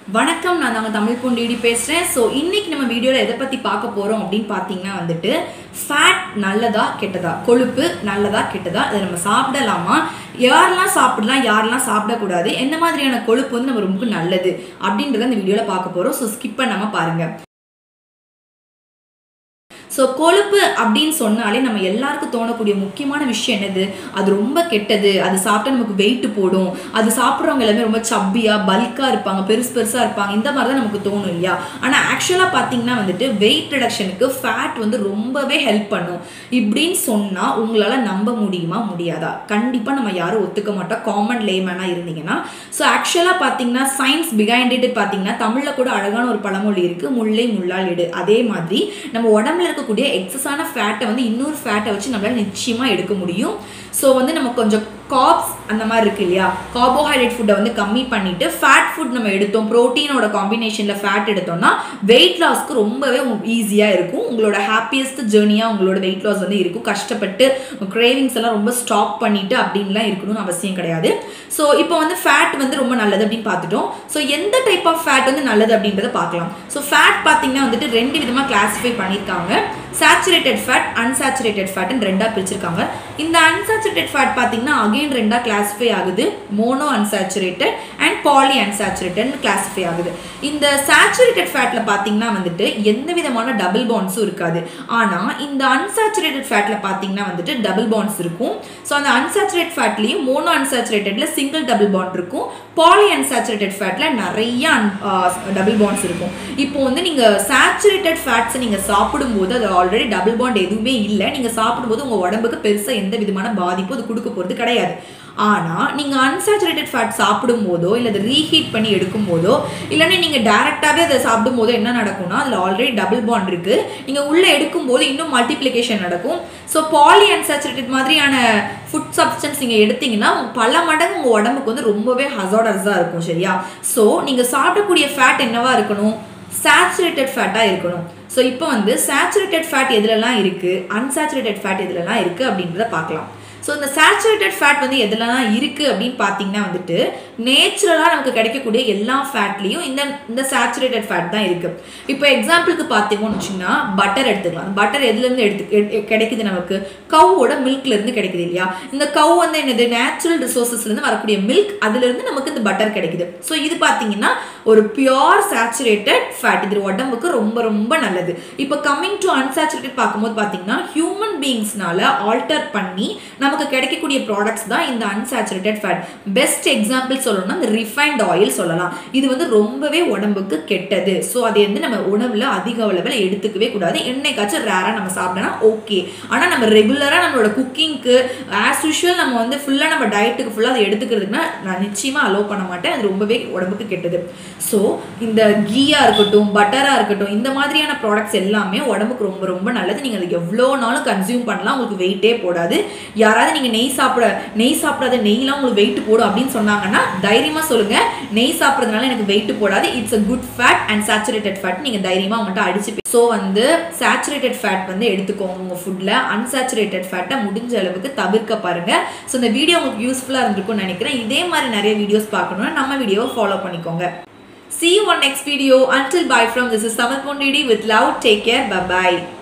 வணக்கம் நான் நாங்கள் தமிழ் பூண்டிடி பேசுகிறேன் ஸோ இன்னைக்கு நம்ம வீடியோவில் எதை பற்றி பார்க்க போகிறோம் அப்படின்னு பார்த்தீங்கன்னா வந்துட்டு ஃபேட் நல்லதா கெட்டதா கொழுப்பு நல்லதா கெட்டதா இதை நம்ம சாப்பிடலாமா யாரெல்லாம் சாப்பிடலாம் யாரெல்லாம் சாப்பிடக்கூடாது எந்த மாதிரியான கொழுப்பு வந்து நம்ம ரொம்ப நல்லது அப்படின்றத இந்த வீடியோவில் பார்க்க போகிறோம் ஸோ ஸ்கிப் பண்ணாமல் பாருங்கள் ஸோ கொழுப்பு அப்படின்னு சொன்னாலே நம்ம எல்லாருக்கும் தோணக்கூடிய முக்கியமான விஷயம் என்னது அது ரொம்ப கெட்டது அது சாப்பிட்டா நமக்கு வெயிட் போடும் அது சாப்பிட்றவங்க எல்லாமே ரொம்ப சப்பியாக பல்காக இருப்பாங்க பெருசு பெருசாக இருப்பாங்க இந்த மாதிரி தான் நமக்கு தோணும் இல்லையா ஆனால் ஆக்சுவலாக பார்த்தீங்கன்னா வந்துட்டு வெயிட் ரிடக்ஷனுக்கு ஃபேட் வந்து ரொம்பவே ஹெல்ப் பண்ணும் இப்படின்னு சொன்னால் உங்களால் நம்ப முடியுமா முடியாதா கண்டிப்பாக நம்ம யாரும் ஒத்துக்க மாட்டோம் காமன் லேமேனாக இருந்தீங்கன்னா ஸோ ஆக்சுவலாக பார்த்தீங்கன்னா சயின்ஸ் பிகைண்ட் இட் பார்த்தீங்கன்னா தமிழில் கூட அழகான ஒரு பழமொழி இருக்குது முல்லை முள்ளால் எடு அதே மாதிரி நம்ம உடம்புல இருக்கக்கூடிய எக்ஸஸான ஃபேட்டை வந்து இன்னொரு ஃபேட்டை வச்சு நம்மளால நிச்சயமாக எடுக்க முடியும் ஸோ வந்து நம்ம கொஞ்சம் காப்ஸ் அந்த மாதிரி இருக்கு இல்லையா கார்போஹைட்ரேட் ஃபுட்டை வந்து கம்மி பண்ணிட்டு ஃபேட் ஃபுட் நம்ம எடுத்தோம் ப்ரோட்டீனோட காம்பினேஷனில் ஃபேட் எடுத்தோம்னா வெயிட் லாஸ்க்கு ரொம்பவே ஈஸியாக இருக்கும் உங்களோட ஹாப்பியஸ்ட் ஜேர்னியாக உங்களோட வெயிட் லாஸ் வந்து இருக்கும் கஷ்டப்பட்டு கிரேவிங்ஸ் எல்லாம் ரொம்ப ஸ்டாப் பண்ணிட்டு அப்படின்லாம் இருக்கணும்னு அவசியம் கிடையாது ஸோ இப்போ வந்து ஃபேட் வந்து ரொம்ப நல்லது அப்படின்னு பார்த்துட்டோம் ஸோ எந்த டைப் ஆஃப் ஃபேட் வந்து நல்லது அப்படின்றத பார்க்கலாம் ஸோ ஃபேட் பார்த்தீங்கன்னா வந்துட்டு ரெண்டு விதமாக கிளாஸிஃபை பண்ணியிருக்காங்க சேச்சுரேட்டட் ஃபேட் அன்சாச்சுரேட்டட் ஃபேட்னு ரெண்டாக பிரிச்சிருக்காங்க இந்த அன்சாச்சுரேட்டட் ஃபேட் பார்த்தீங்கன்னா அகைன் ரெண்டாக கிளாஸிஃபை ஆகுது மோனோ அன்சாச்சுரேட்டட் அண்ட் பாலி அன்சாச்சுரேட்டட்னு கிளாஸிஃபை ஆகுது இந்த சேச்சுரேட்டட் ஃபேட்டில் பார்த்தீங்கன்னா வந்துட்டு எந்த விதமான டபுள் பாண்ட்ஸும் இருக்காது ஆனால் இந்த அன்சாச்சுரேட்டட் ஃபேட்டில் பார்த்தீங்கன்னா வந்துட்டு டபுள் பாண்ட்ஸ் இருக்கும் ஸோ அந்த அன்சாச்சுரேட் ஃபேட்லேயும் மோனோ அன்சாச்சுரேட்டடில் சிங்கிள் டபுள் பாண்ட் இருக்கும் பாலி அன்சாச்சுரேட்டட் ஃபேட்டில் நிறைய டபுள் பாண்ட்ஸ் இருக்கும் இப்போ வந்து நீங்கள் சேச்சுரேட்டட் ஃபேட்ஸை நீங்கள் சாப்பிடும்போது அது ஆல்ரெடி டபுள் பாண்ட் எதுவுமே இல்லை நீங்கள் சாப்பிடும்போது உங்கள் உடம்புக்கு பெருசாக எந்த விதமான பாதிப்பும் அது கொடுக்க போகிறது கிடையாது ஆனால் நீங்கள் அன்சாச்சுரேட்டட் ஃபேட் சாப்பிடும் போதோ இல்லை அதை ரீஹீட் பண்ணி எடுக்கும் போதோ இல்லைன்னா நீங்கள் டேரெக்டாகவே அதை சாப்பிடும் போதோ என்ன நடக்கும்னா அதில் ஆல்ரெடி டபுள் பாண்ட் இருக்குது நீங்கள் உள்ளே எடுக்கும் போது இன்னும் மல்டிப்ளிகேஷன் நடக்கும் ஸோ பாலி அன்சாச்சுரேட்டட் மாதிரியான ஃபுட் சப்ஸ்டன்ஸ் நீங்கள் எடுத்தீங்கன்னா பல மடங்கு உங்கள் உடம்புக்கு வந்து ரொம்பவே ஹசார்டர்ஸாக இருக்கும் சரியா ஸோ நீங்கள் சாப்பிடக்கூடிய ஃபேட் என்னவா இருக்கணும் சேச்சுரேட்டட் ஃபேட்டாக இருக்கணும் ஸோ இப்போ வந்து சேச்சுரேட்டட் ஃபேட் எதுலலாம் இருக்குது அன்சாச்சுரேட்டட் ஃபேட் எதுலலாம் இருக்குது அப்படின்றத பார்க்கலாம் ஸோ இந்த சேச்சுரேட்டட் ஃபேட் வந்து எதுலலாம் இருக்குது அப்படின்னு பார்த்தீங்கன்னா வந்துட்டு நேச்சுரலாக நமக்கு கிடைக்கக்கூடிய எல்லா ஃபேட்லேயும் இந்த இந்த சேச்சுரேட்டட் ஃபேட் தான் இருக்குது இப்போ எக்ஸாம்பிளுக்கு பார்த்தீங்கன்னு வச்சிங்கன்னா பட்டர் எடுத்துக்கலாம் பட்டர் எதுலேருந்து எடுத்து கிடைக்குது நமக்கு கவ்வோட மில்க்லேருந்து கிடைக்குது இல்லையா இந்த கவ் வந்து என்னது நேச்சுரல் ரிசோர்ஸஸ்லேருந்து வரக்கூடிய மில்க் அதுலேருந்து நமக்கு இந்த பட்டர் கிடைக்குது ஸோ இது பார்த்தீங்கன்னா ஒரு பியோர் சேச்சுரேட்டட் ஃபேட் இது உடம்புக்கு ரொம்ப ரொம்ப நல்லது இப்போ கம்மிங் டு அன்சாச்சுரேட்டட் பார்க்கும்போது பார்த்தீங்கன்னா ஹியூமன் பீயிங்ஸ்னால ஆல்டர் பண்ணி நமக்கு கிடைக்கக்கூடிய ப்ராடக்ட்ஸ் தான் இந்த அன்சாச்சுரேட்டட் ஃபேட் பெஸ்ட் எக்ஸாம்பிள் சொல்லணும்னா இந்த ரிஃபைன்ட் ஆயில் சொல்லலாம் இது வந்து ரொம்பவே உடம்புக்கு கெட்டது ஸோ அதை வந்து நம்ம உணவில் அதிக அளவில் எடுத்துக்கவே கூடாது என்னைக்காச்சும் ரேராக நம்ம சாப்பிட்டோன்னா ஓகே ஆனால் நம்ம ரெகுலராக நம்மளோட குக்கிங்க்கு ஆஸ் யூஷுவல் நம்ம வந்து ஃபுல்லாக நம்ம டயட்டுக்கு ஃபுல்லாக அதை எடுத்துக்கிறதுக்குன்னா நான் நிச்சயமாக அலோவ் பண்ண மாட்டேன் அது ரொம்பவே உடம்புக்கு கெட்டது ஸோ இந்த கீயாக இருக்கட்டும் பட்டராக இருக்கட்டும் இந்த மாதிரியான ப்ராடக்ட்ஸ் எல்லாமே உடம்புக்கு ரொம்ப ரொம்ப நல்லது நீங்கள் அதை எவ்வளோ நாளும் கன்சியூம் பண்ணலாம் உங்களுக்கு வெயிட்டே போடாது யாராவது நீங்கள் நெய் சாப்பிட நெய் சாப்பிடாத நெய்லாம் உங்களுக்கு வெயிட் போடும் அப்படின்னு சொன்னாங்கன்னா தைரியமாக சொல்லுங்கள் நெய் சாப்பிட்றதுனால எனக்கு வெயிட் போடாது it's a good fat and saturated fat நீங்கள் தைரியமாக அவங்கள்ட்ட அடிச்சு ஸோ வந்து சேச்சுரேட்டட் ஃபேட் வந்து எடுத்துக்கோங்க உங்கள் ஃபுட்டில் அன்சாச்சுரேட்டட் ஃபேட்டை முடிஞ்ச அளவுக்கு தவிர்க்க பாருங்கள் ஸோ இந்த வீடியோ உங்களுக்கு யூஸ்ஃபுல்லாக இருந்திருக்கும்னு நினைக்கிறேன் இதே மாதிரி நிறைய வீடியோஸ் பார்க்கணுன்னா நம்ம வீடியோவை ஃபாலோ பண்ணிக்கோங்க See you on next video. Until bye from this is Samal Pondidi with love. Take care. Bye bye.